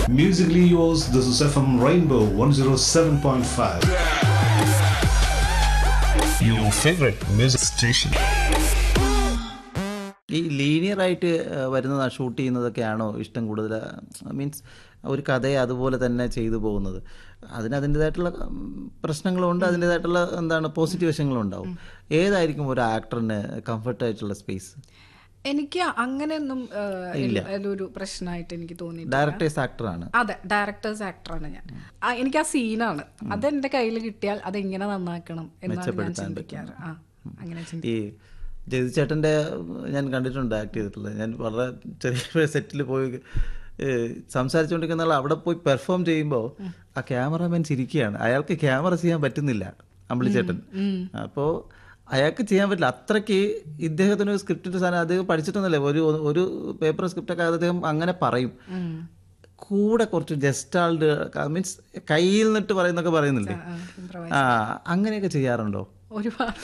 Musically yours, this is FM Rainbow 107.5. Your favorite music station. ഈ linear ആയിട്ട് വരുന്നത് shoot ചെയ്യുന്നതൊക്കെയാണോ ഇഷ്ടം കൂടുതൽ മീൻസ് ഒരു കഥയെ അതുപോലെ തന്നെ ചെയ്തു പോകുന്നത് അതിന് അതിൻ്റെതായിട്ടുള്ള ഉം, പ്രശ്നങ്ങളുണ്ട് അതിൻ്റെതായിട്ടുള്ള എന്താണ് പോസിറ്റീവ് വശങ്ങളും ഉണ്ടാവും ഏതായിരിക്കും ഒരു ആക്ടറിന് കംഫർട്ട് ആയിട്ടുള്ള സ്പേസ് എനിക്ക് അങ്ങനെയൊന്നും ഏഹ്, ഇല്ല, അതൊരു പ്രശ്നമായിട്ട് എനിക്ക് തോന്നിയിട്ടില്ല ഡയറക്ടേഴ്സ് ആക്ടറാണ് അതെ ഡയറക്ടേഴ്സ് ആക്ടറാണ് ഞാൻ ആ, എനിക്ക് ആ സീനാണ് അത് എന്റെ കയ്യിൽ കിട്ടിയാൽ അത് എങ്ങനെ നന്നാക്കണം എന്നാണ് ഞാൻ ചിന്തിക്കാറ് ആ അങ്ങനെ ചിന്തി ഈ ജഗതി ചേട്ടൻ്റെ ഞാൻ കണ്ടിട്ടുണ്ട് ആക്ട് ചെയ്തിട്ടുള്ളത് ഞാൻ വളരെ ചെറിയ സെറ്റിൽ പോയി ഏഹ്, സംസാരിച്ചുകൊണ്ടിരിക്കുന്ന ആൾ അവിടെ പോയി പെർഫോം ചെയ്യുമ്പോൾ ആ ക്യാമറമാൻ ചിരിക്കുകയാണ് അയാൾക്ക് ക്യാമറ ചെയ്യാൻ പറ്റുന്നില്ല അമ്പിളിച്ചേട്ടൻ അപ്പോൾ അയാൾക്ക് ചെയ്യാൻ പറ്റില്ല അത്രയ്ക്ക് ഇദ്ദേഹത്തിന് ഒരു സ്ക്രിപ്റ്റിൻ്റെ സാധനം അദ്ദേഹം പഠിച്ചിട്ടൊന്നുമില്ല ഒരു ഒരു പേപ്പർ സ്ക്രിപ്റ്റൊക്കെ അദ്ദേഹം അങ്ങനെ പറയും കൂടെ കുറച്ച് ജസ്റ്റ് ആളുടെ മീൻസ് കയ്യിൽ നിന്നിട്ട് പറയുന്നൊക്കെ പറയുന്നില്ലേ ആ അങ്ങനെയൊക്കെ ചെയ്യാറുണ്ടോ ഒരുപാട്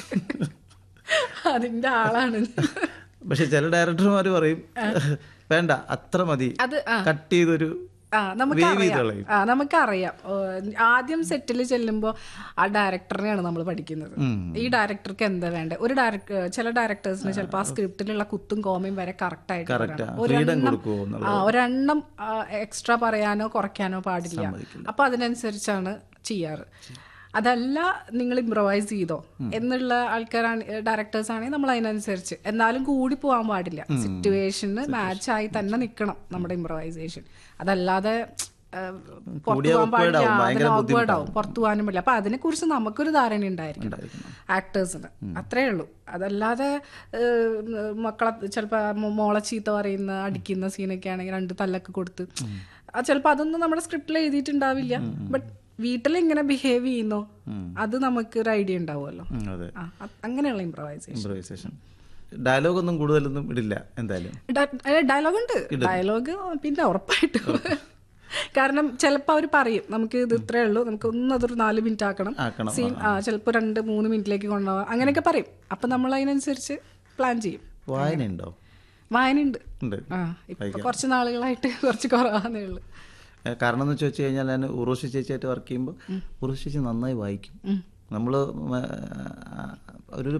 അതിന്റെ ആളാണ് പക്ഷെ ചില ഡയറക്ടർമാർ പറയും വേണ്ട അത്ര മതി അത് ആ കട്ട് ചെയ്തൊരു ആ വേവ് ചെയ്ത് നമുക്കറിയാം കളയും ആ നമുക്കറിയാം ഓ, ആദ്യം സെറ്റിൽ ചെല്ലുമ്പോൾ ആ ഡയറക്ടറിനെയാണ് നമ്മൾ പഠിക്കുന്നത് ഈ ഡയറക്ടർക്ക് എന്താ വേണ്ടത് ഒരു ഡയറക്ടർ ചില ഡയറക്ടേഴ്സിന് ചിലപ്പോൾ ആ സ്ക്രിപ്റ്റിലുള്ള കുത്തും കോമയും വരെ കറക്റ്റ് ആയിട്ട് Correct ആ. പറയണം. Freedom ഒരെണ്ണം കൊടുക്കുവോ എന്നുള്ളത്. ആ ഒരെണ്ണം എക്സ്ട്രാ പറയാനോ കുറയ്ക്കാനോ പാടില്ല അപ്പൊ അതിനനുസരിച്ചാണ് ചെയ്യാറ് അതല്ല നിങ്ങൾ ഇംപ്രവൈസ് ചെയ്തോ എന്നുള്ള ആൾക്കാരാണ് ഡയറക്ടേഴ്സ് ആണെങ്കിൽ നമ്മൾ അതിനനുസരിച്ച് എന്നാലും കൂടി പോകാൻ പാടില്ല സിറ്റുവേഷന് മാച്ച് ആയി തന്നെ നിൽക്കണം നമ്മുടെ ഇംപ്രവൈസേഷൻ അതല്ലാതെ ഏഹ്, പുറത്ത് കൂടിയ പോകാൻ awkward പാടില്ല ആവും, ഭയങ്കര അതിന് awkward ആവും പുറത്തു പോകാനും പറ്റില്ല അപ്പൊ അതിനെ കുറിച്ച് നമുക്കൊരു ധാരണ ഉണ്ടായിരിക്കണം ആക്ടേഴ്സിന് അത്രേ ഉള്ളൂ അതല്ലാതെ ഏഹ്, മക്കളെ ചിലപ്പോ മോ- മോളെ ചീത്ത പറയുന്ന അടിക്കുന്ന സീനൊക്കെ ആണെങ്കിൽ രണ്ട് തല്ലൊക്കെ കൊടുത്ത് അത് ചിലപ്പോ അതൊന്നും നമ്മുടെ സ്ക്രിപ്റ്റിൽ എഴുതിയിട്ടുണ്ടാവില്ല ബട്ട് വീട്ടിൽ എങ്ങനെ ബിഹേവ് ചെയ്യുന്നോ അത് നമുക്ക് ഒരു ഐഡിയ ഉണ്ടാവുമല്ലോ ഉം, അതെ ആ അ- അങ്ങനെയുള്ള ഇംപ്രവൈസേഷൻ ഇംപ്രവൈസേഷൻ ഡയലോഗൊന്നും കൂടുതലൊന്നും ഇടില്ല എന്തായാലും ഡയലോഗ് ഉണ്ട് ഡയലോഗ് പിന്നെ ഉറപ്പായിട്ടും കാരണം ചിലപ്പോൾ അവർ പറയും നമുക്ക് ഇത് ഇത്രേ ഉള്ളൂ നമുക്ക് ഒന്ന് അതൊരു നാല് മിനിറ്റ് ആക്കണം ആക്കണം, സീൻ ആ ചിലപ്പോൾ രണ്ട് മൂന്ന് മിനിറ്റിലേക്ക് കൊണ്ടുപോകാം അങ്ങനെയൊക്കെ പറയും അപ്പം നമ്മൾ അതിനനുസരിച്ച് പ്ലാൻ ചെയ്യും വായനയുണ്ടോ വായനയുണ്ട് ഉണ്ട് ആ ഇപ്പൊ കുറച്ച് നാളുകളായിട്ട് കുറച്ച് കുറവാന്നേ ഉള്ളൂ ഏ, കാരണം എന്ന് ചോദിച്ചു കഴിഞ്ഞാൽ ഞാൻ ഉറൂഷി ചേച്ചിയായിട്ട് വർക്ക് ചെയ്യുമ്പോൾ ഉറൂഷി ചേച്ചി നന്നായി വായിക്കും നമ്മൾ ഒരു